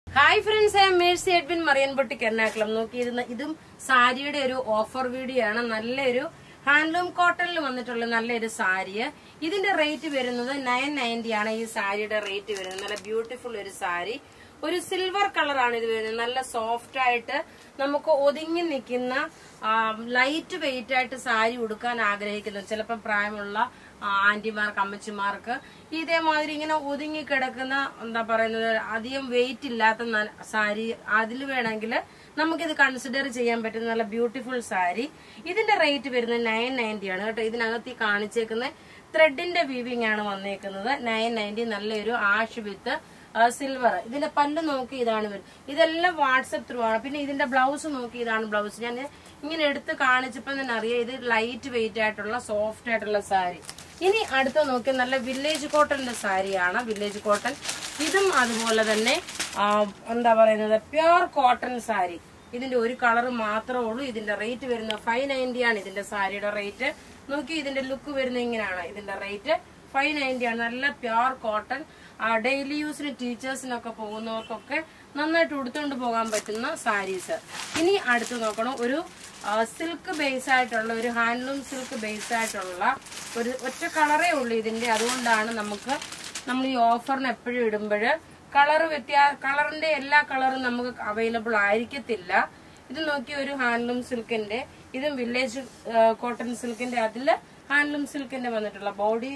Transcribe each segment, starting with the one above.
hi friends I Mercy Edwin Mariyan പൊട്ടിക്ക് എറണാകുളം നോക്കിയിരുന്ന ഇതും സാരിയുടെ ഒരു ഓഫർ വീഡിയോ ആണ് നല്ലൊരു ഹാൻഡ്ലൂം കോട്ടണിൽ വന്നിട്ടുള്ള നല്ലൊരു സാരി ഇതിന്റെ റേറ്റ് വരുന്നത് നയൻ നയൻറ്റി ആണ് ഈ സാരിയുടെ റേറ്റ് വരുന്നത് നല്ല ബ്യൂട്ടിഫുൾ ഒരു സാരി ഒരു സിൽവർ കളറാണ് ഇത് വരുന്നത് നല്ല സോഫ്റ്റ് ആയിട്ട് നമുക്ക് ഒതുങ്ങി നിൽക്കുന്ന ലൈറ്റ് വെയിറ്റ് ആയിട്ട് സാരി ഉടുക്കാൻ ആഗ്രഹിക്കുന്നു ചിലപ്പോൾ പ്രായമുള്ള ആ, ആന്റിമാർക്ക് അമ്മച്ചിമാർക്ക് ഇതേമാതിരി ഇങ്ങനെ ഒതുങ്ങി കിടക്കുന്ന എന്താ പറയുന്നത് അധികം വെയിറ്റ് ഇല്ലാത്ത നല്ല സാരി അതിൽ വേണമെങ്കിൽ നമുക്കിത് കൺസിഡർ ചെയ്യാൻ പറ്റുന്ന നല്ല ബ്യൂട്ടിഫുൾ സാരി ഇതിന്റെ റേറ്റ് വരുന്നത് നയൻ നയൻറ്റി ആണ് കേട്ടോ ഇതിനകത്ത് ഈ കാണിച്ചേക്കുന്ന ത്രെഡിന്റെ വീവിംഗ് ആണ് വന്നേക്കുന്നത് നയൻ നയൻറ്റി നല്ലൊരു ആഷ് വിത്ത് സിൽവർ ഇതിന്റെ പല്ല് നോക്കി ഇതാണ് വരുന്നത് ഇതെല്ലാം വാട്സപ്പ് ത്രൂ ആണ് പിന്നെ ഇതിന്റെ ബ്ലൗസ് നോക്കി ഇതാണ് ബ്ലൗസ് ഞാൻ ഇങ്ങനെ എടുത്ത് കാണിച്ചപ്പോൾ തന്നെ അറിയാം ഇത് ലൈറ്റ് വെയിറ്റ് ആയിട്ടുള്ള സോഫ്റ്റ് ആയിട്ടുള്ള സാരി ഇനി അടുത്ത നോക്കി നല്ല വില്ലേജ് കോട്ടന്റെ സാരിയാണ് വില്ലേജ് കോട്ടൺ ഇതും അതുപോലെ തന്നെ ആ, എന്താ പറയുന്നത് പ്യുർ കോട്ടൺ സാരി ഇതിന്റെ ഒരു കളർ മാത്രമേ ഉള്ളൂ ഇതിന്റെ റേറ്റ് വരുന്നത് ഫൈവ് നയൻറ്റി ആണ് ഇതിന്റെ സാരിയുടെ റേറ്റ് നോക്കി ഇതിന്റെ ലുക്ക് വരുന്നത് ഇങ്ങനെയാണ് ഇതിന്റെ റേറ്റ് ഫൈവ് നയൻറ്റി ആണ് നല്ല പ്യുർ കോട്ടൺ ഡെയിലി യൂസിന് ടീച്ചേഴ്സിനൊക്കെ പോകുന്നവർക്കൊക്കെ നന്നായിട്ട് ഉടുത്തുകൊണ്ട് പോകാൻ പറ്റുന്ന സാരീസ് ഇനി അടുത്ത് നോക്കണം ഒരു സിൽക്ക് ബേസ് ആയിട്ടുള്ള ഒരു ഹാൻഡ്ലൂം സിൽക്ക് ബേസ് ആയിട്ടുള്ള ഒരു ഒറ്റ കളറേ ഉള്ളൂ ഇതിന്റെ അതുകൊണ്ടാണ് നമുക്ക് നമ്മൾ ഈ ഓഫറിന് എപ്പോഴും ഇടുമ്പോൾ കളർ വ്യത്യാ കളറിന്റെ എല്ലാ കളറും നമുക്ക് അവൈലബിൾ ആയിരിക്കത്തില്ല ഇത് നോക്കി ഒരു ഹാൻഡ്ലൂം സിൽക്കിന്റെ ഇതും വില്ലേജ് കോട്ടൺ സിൽക്കിന്റെ അതില് ഹാൻഡ്ലൂം സിൽക്കിന്റെ വന്നിട്ടുള്ള ബോഡി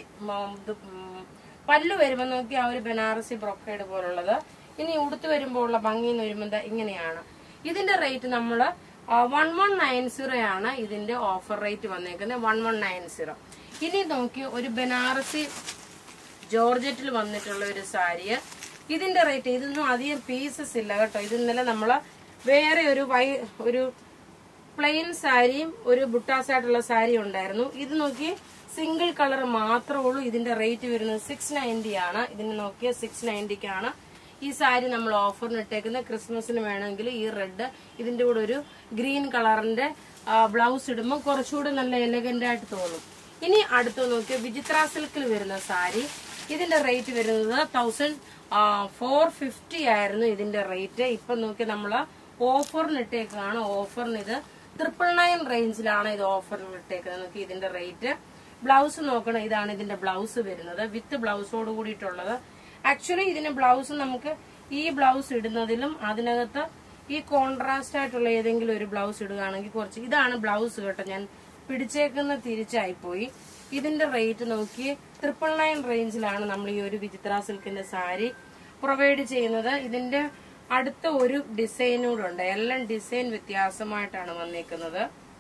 പല്ല് വരുമ്പോൾ നോക്കി ആ ഒരു ബനാറസി ബ്രൊക്കേഡ് പോലുള്ളത് ഇനി ഉടുത്ത് വരുമ്പോൾ ഉള്ള ഭംഗി എന്ന് വരുമ്പോൾ ദാ ഇങ്ങനെയാണ് ഇതിന്റെ റേറ്റ് നമ്മൾ വൺ വൺ നയൻ സീറോ ആണ് ഇതിന്റെ ഓഫർ റേറ്റ് വന്നേക്കുന്നത് വൺ വൺ നയൻ സീറോ ഇനി നോക്കി ഒരു ബനാറസി ജോർജറ്റിൽ വന്നിട്ടുള്ള ഒരു സാരി ഇതിന്റെ റേറ്റ് ഇതൊന്നും അധികം പീസസ് ഇല്ല കേട്ടോ ഇത് ഇന്നലെ നമ്മള് വേറെ ഒരു വൈ ഒരു പ്ലെയിൻ സാരിയും ഒരു ബുട്ടാസ് ആയിട്ടുള്ള സാരി ഉണ്ടായിരുന്നു ഇത് നോക്കി സിംഗിൾ കളർ മാത്രമേ ഉള്ളൂ ഇതിന്റെ റേറ്റ് വരുന്നത് സിക്സ് നയൻറ്റി ആണ് ഇതിന് നോക്കിയ സിക്സ് നയൻറ്റിക്കാണ് ഈ സാരി നമ്മൾ ഓഫറിന് ഇട്ടേക്കുന്നത് ക്രിസ്മസിന് വേണമെങ്കിൽ ഈ റെഡ് ഇതിന്റെ കൂടെ ഒരു ഗ്രീൻ കളറിന്റെ ബ്ലൗസ് ഇടുമ്പോൾ കുറച്ചുകൂടി നല്ല എലഗന്റ് ആയിട്ട് തോന്നും ഇനി അടുത്ത് നോക്കിയ വിചിത്ര സിൽക്കിൽ വരുന്ന സാരി ഇതിന്റെ റേറ്റ് വരുന്നത് തൗസൻഡ് ഫോർ ഫിഫ്റ്റി ആയിരുന്നു ഇതിന്റെ റേറ്റ് ഇപ്പൊ നോക്കി നമ്മള് ഓഫറിന് ഇട്ടേക്കാണ് ഓഫറിന് ഇത് ട്രിപ്പിൾ നയൻ റേഞ്ചിലാണ് ഇത് ഓഫറിന് ഇട്ടേക്കുന്നത് നോക്കി ഇതിന്റെ റേറ്റ് ബ്ലൗസ് നോക്കണം ഇതാണ് ഇതിന്റെ ബ്ലൗസ് വരുന്നത് വിത്ത് ബ്ലൗസോട് കൂടിയിട്ടുള്ളത് ആക്ച്വലി ഇതിന് ബ്ലൗസ് നമുക്ക് ഈ ബ്ലൗസ് ഇടുന്നതിലും അതിനകത്ത് ഈ കോൺട്രാസ്റ്റ് ആയിട്ടുള്ള ഏതെങ്കിലും ഒരു ബ്ലൗസ് ഇടുകയാണെങ്കിൽ കുറച്ച് ഇതാണ് ബ്ലൗസ് കേട്ടോ ഞാൻ പിടിച്ചേക്കുന്ന തിരിച്ചായിപ്പോയി ഇതിന്റെ റേറ്റ് നോക്കി ട്രിപ്പിൾ നയൻ റേഞ്ചിലാണ് നമ്മൾ ഈ ഒരു വിചിത്ര സിൽക്കിന്റെ സാരി പ്രൊവൈഡ് ചെയ്യുന്നത് ഇതിന്റെ അടുത്ത ഒരു ഡിസൈനൂടുണ്ട് എല്ലാം ഡിസൈൻ വ്യത്യാസമായിട്ടാണ് വന്നേക്കുന്നത്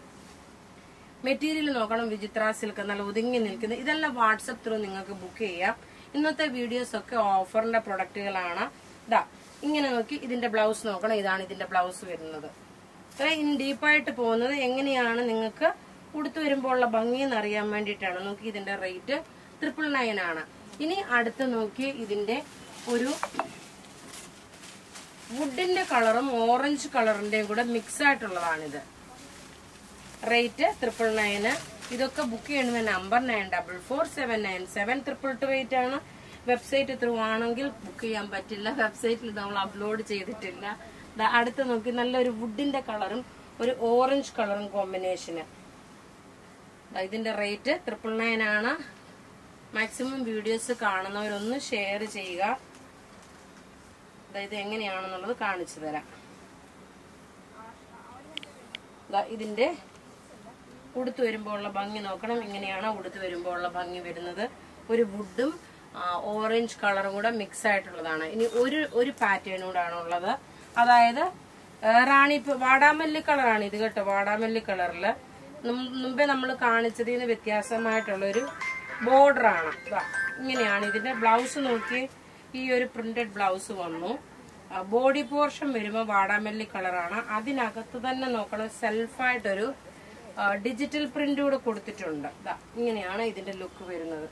മെറ്റീരിയൽ നോക്കണം വിചിത്ര സിൽക്ക് നല്ല ഒതുങ്ങി നിൽക്കുന്നത് ഇതെല്ലാം വാട്സപ്പ് ത്രൂ നിങ്ങൾക്ക് ബുക്ക് ചെയ്യാം ഇന്നത്തെ വീഡിയോസ് ഒക്കെ ഓഫറിന്റെ പ്രൊഡക്റ്റുകളാണ് ഇതാ ഇങ്ങനെ നോക്കി ഇതിന്റെ ബ്ലൗസ് നോക്കണം ഇതാണ് ഇതിന്റെ ബ്ലൗസ് വരുന്നത് ഇത്രയും ഡീപ്പായിട്ട് പോകുന്നത് എങ്ങനെയാണ് നിങ്ങൾക്ക് ഉടുത്തു വരുമ്പോൾ ഉള്ള ഭംഗി എന്ന് അറിയാൻ വേണ്ടിയിട്ടാണ് നോക്കി ഇതിന്റെ റേറ്റ് ട്രിപ്പിൾ നയൻ ആണ് ഇനി അടുത്ത് നോക്കി ഇതിന്റെ ഒരു വുഡിന്റെ കളറും ഓറഞ്ച് കളറിന്റെയും കൂടെ മിക്സ് ആയിട്ടുള്ളതാണിത് റേറ്റ് ട്രിപ്പിൾ നയന് ഇതൊക്കെ ബുക്ക് ചെയ്യുന്ന number nine double four seven nine seven triple two eight ആണ് വെബ്സൈറ്റ് ത്രൂ ആണെങ്കിൽ ബുക്ക് ചെയ്യാൻ പറ്റില്ല വെബ്സൈറ്റിൽ നമ്മൾ അപ്ലോഡ് ചെയ്തിട്ടില്ല ദാ അടുത്ത് നോക്കി നല്ലൊരു വുഡിന്റെ കളറും ഒരു ഓറഞ്ച് കളറും കോമ്പിനേഷന് ഇതിന്റെ റേറ്റ് ട്രിപ്പിൾ നയൻ ആണ് മാക്സിമം വീഡിയോസ് കാണുന്നവരൊന്ന് ഷെയർ ചെയ്യുക ദാ ഇത് എങ്ങനെയാണെന്നുള്ളത് കാണിച്ചു തരാം ദാ ഇതിന്റെ ഉടുത്ത് വരുമ്പോൾ ഉള്ള ഭംഗി നോക്കണം ഇങ്ങനെയാണ് ഉടുത്ത് വരുമ്പോൾ ഉള്ള ഭംഗി വരുന്നത് ഒരു വുഡും ഓറഞ്ച് കളറും കൂടെ മിക്സ് ആയിട്ടുള്ളതാണ് ഇനി ഒരു ഒരു പാറ്റേൺ കൂടാണ് ഉള്ളത് അതായത് ആ, റാണി പ- വാടാമല്ലി കളറാണ് ഇത് കേട്ടോ വാടാമല്ലി കളറിൽ മുമ്പേ നമ്മൾ കാണിച്ചതിന് വ്യത്യാസമായിട്ടുള്ള ഒരു ബോർഡർ ആണ് ദാ, ഇങ്ങനെയാണ് ഇതിന്റെ ബ്ലൗസ് നോക്കി ഈ ഒരു പ്രിന്റഡ് ബ്ലൗസ് വന്നു ബോഡി പോർഷൻ വരുമ്പോൾ വാടാമല്ലി കളറാണ് അതിനകത്ത് തന്നെ നോക്കണം സെൽഫായിട്ടൊരു ഡിജിറ്റൽ പ്രിന്റ് കൂടെ കൊടുത്തിട്ടുണ്ട് ദാ ഇങ്ങനെയാണ് ഇതിന്റെ ലുക്ക് വരുന്നത്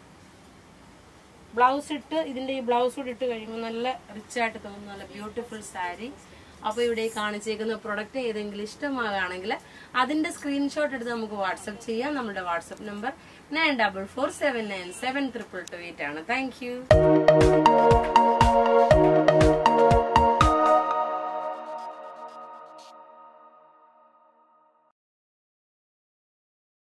ബ്ലൗസ് ഇട്ട് ഇതിന്റെ ഈ ബ്ലൗസ് കൂടി ഇട്ട് കഴിയുമ്പോൾ നല്ല റിച്ച് ആയിട്ട് തോന്നുന്ന നല്ല ബ്യൂട്ടിഫുൾ സാരി അപ്പോൾ ഇവിടെ ഈ കാണിച്ചേക്കുന്ന പ്രൊഡക്റ്റ് ഏതെങ്കിലും ഇഷ്ടമാകുകയാണെങ്കിൽ അതിന്റെ സ്ക്രീൻഷോട്ട് എടുത്ത് നമുക്ക് വാട്സപ്പ് ചെയ്യാം നമ്മുടെ WhatsApp number nine double four seven nine seven triple two eight ആണ് താങ്ക് യു